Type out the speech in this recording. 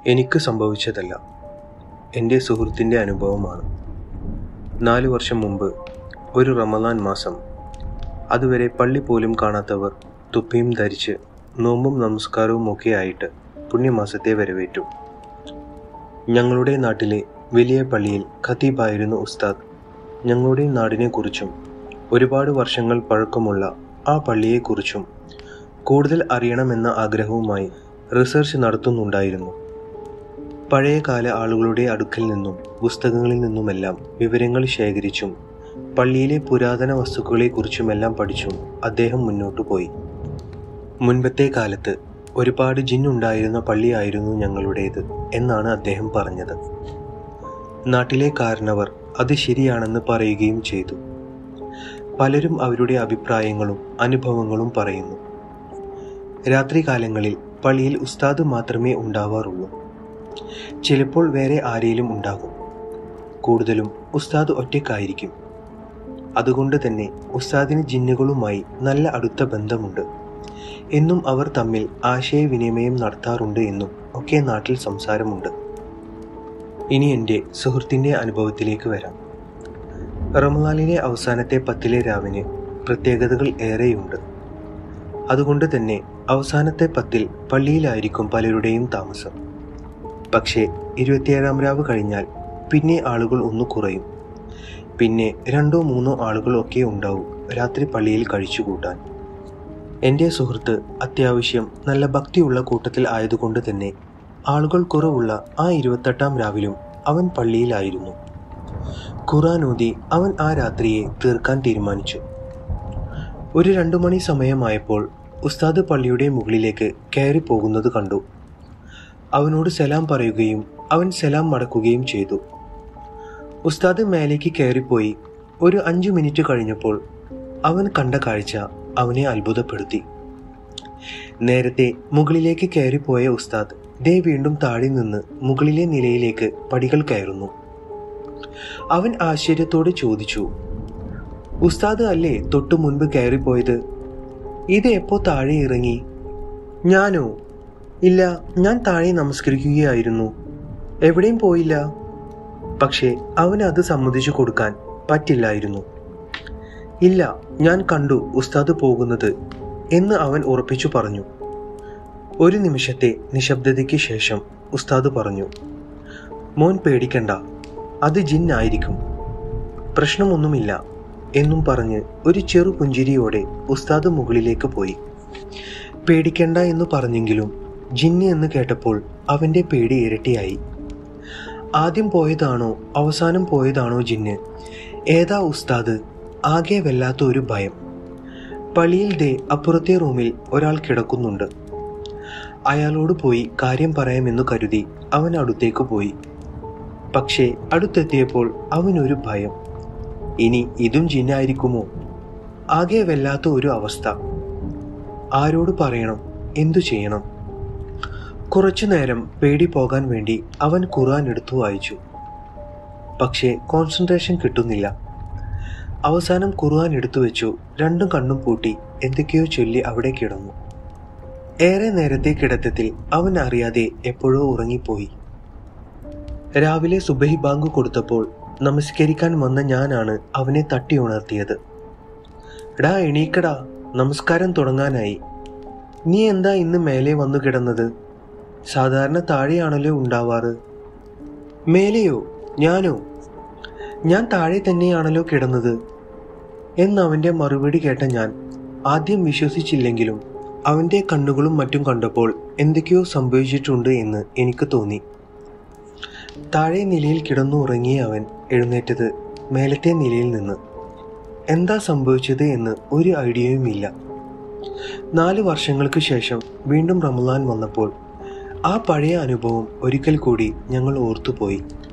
എനിക്ക് സംഭവിച്ചതല്ല എൻ്റെ സുഹൃത്തിൻ്റെ അനുഭവമാണ് നാല് വർഷം മുമ്പ് ഒരു റമദാൻ മാസം അതുവരെ പള്ളി പോലും കാണാത്തവർ തുപ്പിയും ധരിച്ച് നോമ്പും നമസ്കാരവും ഒക്കെ ആയിട്ട് പുണ്യമാസത്തെ വരവേറ്റു ഞങ്ങളുടെ നാട്ടിലെ വലിയ പള്ളിയിൽ ഖത്തീബായിരുന്നു ഉസ്താദ് ഞങ്ങളുടെ നാടിനെക്കുറിച്ചും ഒരുപാട് വർഷങ്ങൾ പഴക്കമുള്ള ആ പള്ളിയെക്കുറിച്ചും കൂടുതൽ അറിയണമെന്ന ആഗ്രഹവുമായി റിസർച്ച് നടത്തുന്നുണ്ടായിരുന്നു പഴയകാല ആളുകളുടെ അടുക്കൽ നിന്നും പുസ്തകങ്ങളിൽ നിന്നുമെല്ലാം വിവരങ്ങൾ ശേഖരിച്ചും പള്ളിയിലെ പുരാതന വസ്തുക്കളെക്കുറിച്ചുമെല്ലാം പഠിച്ചും അദ്ദേഹം മുന്നോട്ടു പോയി മുൻപത്തെ കാലത്ത് ഒരുപാട് ജിന്നുണ്ടായിരുന്ന പള്ളിയായിരുന്നു ഞങ്ങളുടേത് എന്നാണ് അദ്ദേഹം പറഞ്ഞത് നാട്ടിലെ കാരണവർ അത് ശരിയാണെന്ന് പറയുകയും ചെയ്തു പലരും അവരുടെ അഭിപ്രായങ്ങളും അനുഭവങ്ങളും പറയുന്നു രാത്രികാലങ്ങളിൽ പള്ളിയിൽ ഉസ്താദ് മാത്രമേ ഉണ്ടാവാറുള്ളൂ ചിലപ്പോൾ വേറെ ആരെങ്കിലും ഉണ്ടാകും കൂടുതലും ഉസ്താദ് ഒറ്റയ്ക്കായിരിക്കും അതുകൊണ്ട് തന്നെ ഉസ്താദിന് ജിന്നുകളുമായി നല്ല അടുത്ത ബന്ധമുണ്ട് എന്നും അവർ തമ്മിൽ ആശയവിനിമയം നടത്താറുണ്ട് എന്നും ഒക്കെ നാട്ടിൽ സംസാരമുണ്ട് ഇനി എൻ്റെ സുഹൃത്തിൻ്റെ അനുഭവത്തിലേക്ക് വരാം റമദാനിലെ അവസാനത്തെ പത്തിലെ രാവിന് പ്രത്യേകതകൾ ഏറെയുണ്ട് അതുകൊണ്ട് തന്നെ അവസാനത്തെ പത്തിൽ പള്ളിയിലായിരിക്കും പലരുടെയും താമസം പക്ഷേ ഇരുപത്തിയേഴാം രാവ് കഴിഞ്ഞാൽ പിന്നെ ആളുകൾ ഒന്ന് കുറയും പിന്നെ രണ്ടോ മൂന്നോ ആളുകൾ ഒക്കെ ഉണ്ടാവും രാത്രി പള്ളിയിൽ കഴിച്ചുകൂട്ടാൻ എൻ്റെ സുഹൃത്ത് അത്യാവശ്യം നല്ല ഭക്തിയുള്ള കൂട്ടത്തിൽ ആയതുകൊണ്ട് തന്നെ ആളുകൾ കുറവുള്ള ആ ഇരുപത്തെട്ടാം രാവിലും അവൻ പള്ളിയിലായിരുന്നു ഖുറാൻ ഓതി അവൻ ആ രാത്രിയെ തീർക്കാൻ തീരുമാനിച്ചു ഒരു രണ്ടു മണി സമയമായപ്പോൾ ഉസ്താദ് പള്ളിയുടെ മുകളിലേക്ക് കയറി പോകുന്നത് കണ്ടു അവനോട് സലാം പറയുകയും അവൻ സലാം മടക്കുകയും ചെയ്തു ഉസ്താദ് മേലേക്ക് കയറിപ്പോയി ഒരു അഞ്ചു മിനിറ്റ് കഴിഞ്ഞപ്പോൾ അവൻ കണ്ട കാഴ്ച അവനെ അത്ഭുതപ്പെടുത്തി നേരത്തെ മുകളിലേക്ക് കയറിപ്പോയ ഉസ്താദ് ദേ വീണ്ടും താഴെ നിന്ന് മുകളിലെ നിലയിലേക്ക് പടികൾ കയറുന്നു അവൻ ആശ്ചര്യത്തോടെ ചോദിച്ചു ഉസ്താദ് അല്ലേ തൊട്ടു മുൻപ് കയറിപ്പോയത് ഇത് എപ്പോ താഴെ ഇറങ്ങി ഞാനോ ഇല്ല ഞാൻ താഴെ നമസ്കരിക്കുകയായിരുന്നു എവിടെയും പോയില്ല പക്ഷേ അവന് അത് സമ്മതിച്ചു കൊടുക്കാൻ പറ്റില്ലായിരുന്നു ഇല്ല ഞാൻ കണ്ടു ഉസ്താദ് പോകുന്നത് എന്ന് അവൻ ഉറപ്പിച്ചു പറഞ്ഞു ഒരു നിമിഷത്തെ നിശബ്ദതയ്ക്ക് ശേഷം ഉസ്താദ് പറഞ്ഞു മോൻ പേടിക്കണ്ട അത് ജിന്നായിരിക്കും പ്രശ്നമൊന്നുമില്ല എന്നും പറഞ്ഞ് ഒരു ചെറു പുഞ്ചിരിയോടെ ഉസ്താദ് മുകളിലേക്ക് പോയി പേടിക്കണ്ട എന്ന് പറഞ്ഞെങ്കിലും ജിന്ന് എന്ന് കേട്ടപ്പോൾ അവൻ്റെ പേടി ഇരട്ടിയായി ആദ്യം പോയതാണോ അവസാനം പോയതാണോ ജിന്ന് ഏതാ ഉസ്താദ് ആകെ വല്ലാത്ത ഒരു ഭയം പള്ളിയിൽ ദേ അപ്പുറത്തെ റൂമിൽ ഒരാൾ കിടക്കുന്നുണ്ട് അയാളോട് പോയി കാര്യം പറയാമെന്നു കരുതി അവൻ അടുത്തേക്ക് പോയി പക്ഷേ അടുത്തെത്തിയപ്പോൾ അവനൊരു ഭയം ഇനി ഇതും ജിന്നായിരിക്കുമോ ആകെ വല്ലാത്ത ഒരു അവസ്ഥ ആരോട് പറയണം എന്തു ചെയ്യണം കുറച്ചു നേരം പേടി പോകാൻ വേണ്ടി അവൻ ഖുർആൻ എടുത്തു വായിച്ചു പക്ഷേ കോൺസെൻട്രേഷൻ കിട്ടുന്നില്ല അവസാനം ഖുർആൻ എടുത്തു വെച്ചു രണ്ടും കണ്ണും പൂട്ടി എന്തൊക്കെയോ ചൊല്ലി അവിടെ കിടന്നു ഏറെ നേരത്തെ കിടത്തത്തിൽ അവൻ അറിയാതെ എപ്പോഴോ ഉറങ്ങിപ്പോയി രാവിലെ സുബഹി ബാങ്ക് കൊടുത്തപ്പോൾ നമസ്കരിക്കാൻ വന്ന ഞാനാണ് അവനെ തട്ടി ഉണർത്തിയത് എടാ എണീക്കടാ നമസ്കാരം തുടങ്ങാനായി നീ എന്താ ഇന്ന് മേലെ വന്നു കിടന്നത് സാധാരണ താഴെയാണല്ലോ ഉണ്ടാവാറ് മേലെയോ ഞാനോ ഞാൻ താഴെ തന്നെയാണല്ലോ കിടന്നത് എന്നവൻ്റെ മറുപടി കേട്ട ഞാൻ ആദ്യം വിശ്വസിച്ചില്ലെങ്കിലും അവൻ്റെ കണ്ണുകളും മറ്റും കണ്ടപ്പോൾ എന്തൊക്കെയോ സംഭവിച്ചിട്ടുണ്ട് എന്ന് എനിക്ക് തോന്നി താഴെ നിലയിൽ കിടന്നു ഉറങ്ങിയ അവൻ എഴുന്നേറ്റത് മേലത്തെ നിലയിൽ നിന്ന് എന്താ സംഭവിച്ചത് എന്ന് ഒരു ഐഡിയയുമില്ല നാല് വർഷങ്ങൾക്ക് ശേഷം വീണ്ടും റമദാൻ വന്നപ്പോൾ ആ പഴയ അനുഭവം ഒരിക്കൽ കൂടി ഞങ്ങൾ ഓർത്തുപോയി